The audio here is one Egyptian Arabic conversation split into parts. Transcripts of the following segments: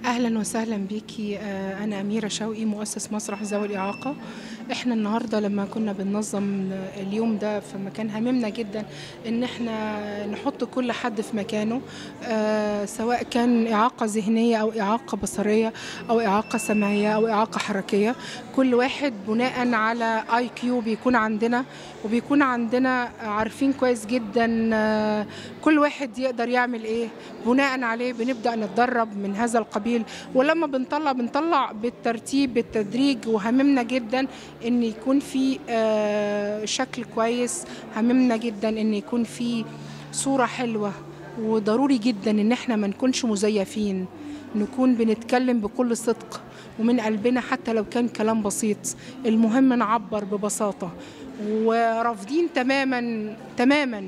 اهلا وسهلا بيكي آه، انا اميره شوقي مؤسس مسرح ذوي الاعاقه احنا النهارده لما كنا بننظم اليوم ده فمكان هاممنا جدا ان احنا نحط كل حد في مكانه آه، سواء كان اعاقه ذهنيه او اعاقه بصريه او اعاقه سمعيه او اعاقه حركيه كل واحد بناء على اي كيو بيكون عندنا وبيكون عندنا عارفين كويس جدا آه، كل واحد يقدر يعمل ايه بناء عليه بنبدا نتدرب من هذا القبيل ولما بنطلع بنطلع بالترتيب بالتدريج وهممنا جدا ان يكون في آه، شكل كويس هممنا جدا ان يكون في صوره حلوه وضروري جدا ان احنا ما نكونش مزيفين نكون بنتكلم بكل صدق ومن قلبنا حتى لو كان كلام بسيط المهم نعبر ببساطه ورافضين تماما تماما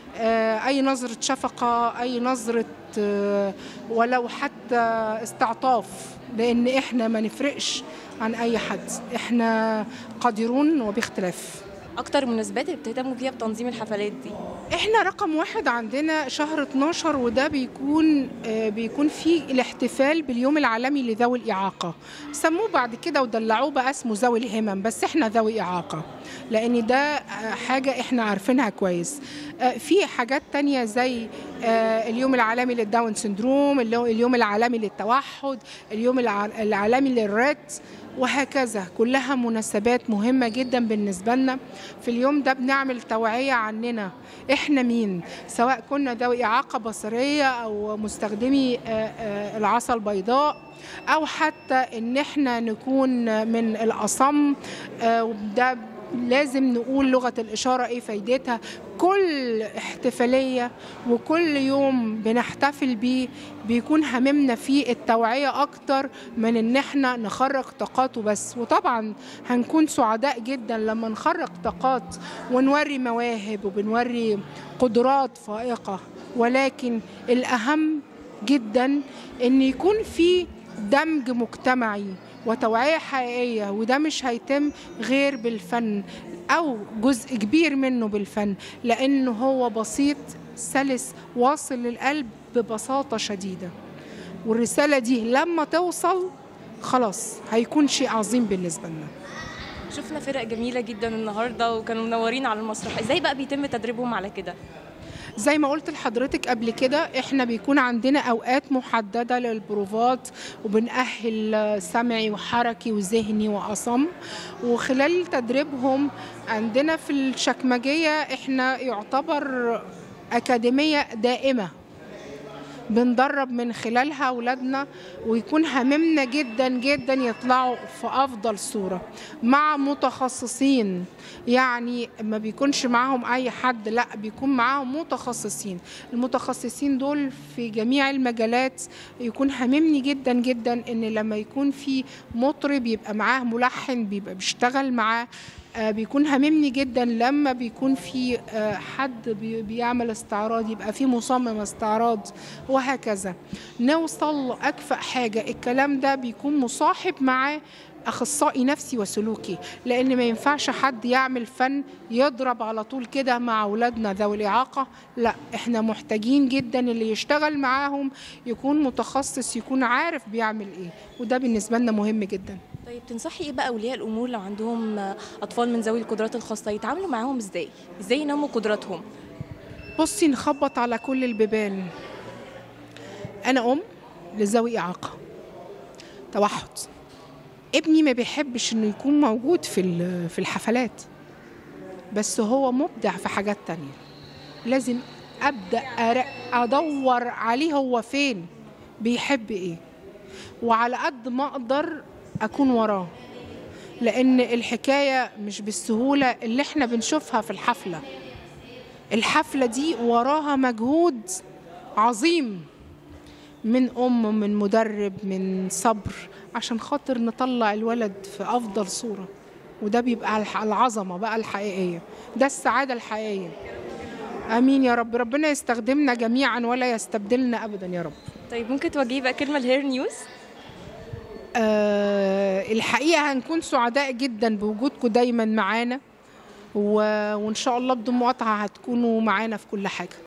آه، اي نظره شفقه اي نظره آه، ولو حتى استعطاف لان احنا ما نفرقش عن اي حد احنا قادرون وباختلاف اكتر المناسبات اللي بتهتموا فيها بتنظيم الحفلات دي احنا رقم واحد عندنا شهر 12 وده بيكون آه، بيكون فيه الاحتفال باليوم العالمي لذوي الإعاقة سموه بعد كده ودلعوه بقى اسمه ذوي الهمم بس احنا ذوي إعاقة لأن ده آه، حاجة احنا عارفينها كويس آه، في حاجات تانية زي آه، اليوم العالمي للداون سندروم اللي هو اليوم العالمي للتوحد اليوم الع- العالمي للريد وهكذا كلها مناسبات مهمة جدا بالنسبة لنا في اليوم ده بنعمل توعية عننا احنا مين سواء كنا ذوي إعاقة بصرية أو مستخدمي آه، آه، العصا البيضاء أو حتى إن احنا نكون من الأصم آه، وده لازم نقول لغة الإشارة إيه فايدتها كل احتفالية وكل يوم بنحتفل بيه بيكون هممنا فيه التوعية أكتر من إن إحنا نخرج طاقات وبس وطبعا هنكون سعداء جدا لما نخرج طاقات ونوري مواهب وبنوري قدرات فائقة ولكن الأهم جدا إن يكون في دمج مجتمعي وتوعية حقيقية وده مش هيتم غير بالفن أو جزء كبير منه بالفن لأنه هو بسيط سلس واصل للقلب ببساطة شديدة والرسالة دي لما توصل خلاص هيكون شيء عظيم بالنسبة لنا شفنا فرق جميله جدا النهارده وكانوا منورين على المسرح ازاي بقى بيتم تدريبهم على كده زي ما قلت لحضرتك قبل كده احنا بيكون عندنا اوقات محدده للبروفات وبنأهل سمعي وحركي وذهني واصم وخلال تدريبهم عندنا في الشكمجيه احنا يعتبر اكاديميه دائمه بندرب من خلالها اولادنا ويكون هممنا جدا جدا يطلعوا في افضل صوره مع متخصصين يعني ما بيكونش معاهم اي حد لا بيكون معاهم متخصصين المتخصصين دول في جميع المجالات يكون هممني جدا جدا ان لما يكون في مطرب يبقى معاه ملحن بيبقى بيشتغل معاه آه، بيكون هاممني جدا لما بيكون في آه، حد بي- بيعمل استعراض يبقى في مصمم استعراض وهكذا نوصل لأكفأ حاجة الكلام ده بيكون مصاحب معاه أخصائي نفسي وسلوكي لأن ما ينفعش حد يعمل فن يضرب على طول كده مع أولادنا ذوي الإعاقة لا إحنا محتاجين جدا اللي يشتغل معاهم يكون متخصص يكون عارف بيعمل إيه وده بالنسبة لنا مهم جدا طيب تنصحي ايه بقى اولياء الامور لو عندهم اطفال من ذوي القدرات الخاصه يتعاملوا معاهم ازاي ازاي ينموا قدراتهم بصي نخبط على كل البيبان انا ام لذوي اعاقه توحد ابني ما بيحبش انه يكون موجود في ال- في الحفلات بس هو مبدع في حاجات تانية لازم ابدا أر- ادور عليه هو فين بيحب ايه وعلى قد ما اقدر اكون وراه لان الحكايه مش بالسهوله اللي احنا بنشوفها في الحفله الحفلة دي وراها مجهود عظيم من أم من مدرب من صبر عشان خاطر نطلع الولد في أفضل صورة وده بيبقى الح- العظمة بقى الحقيقية ده السعادة الحقيقية آمين يا رب ربنا يستخدمنا جميعا ولا يستبدلنا أبدا يا رب طيب ممكن توجهي بقى كلمه لهير نيوز آه الحقيقة هنكون سعداء جدا بوجودكم دايما معانا و... وإن شاء الله بدون مقاطعة هتكونوا معانا في كل حاجة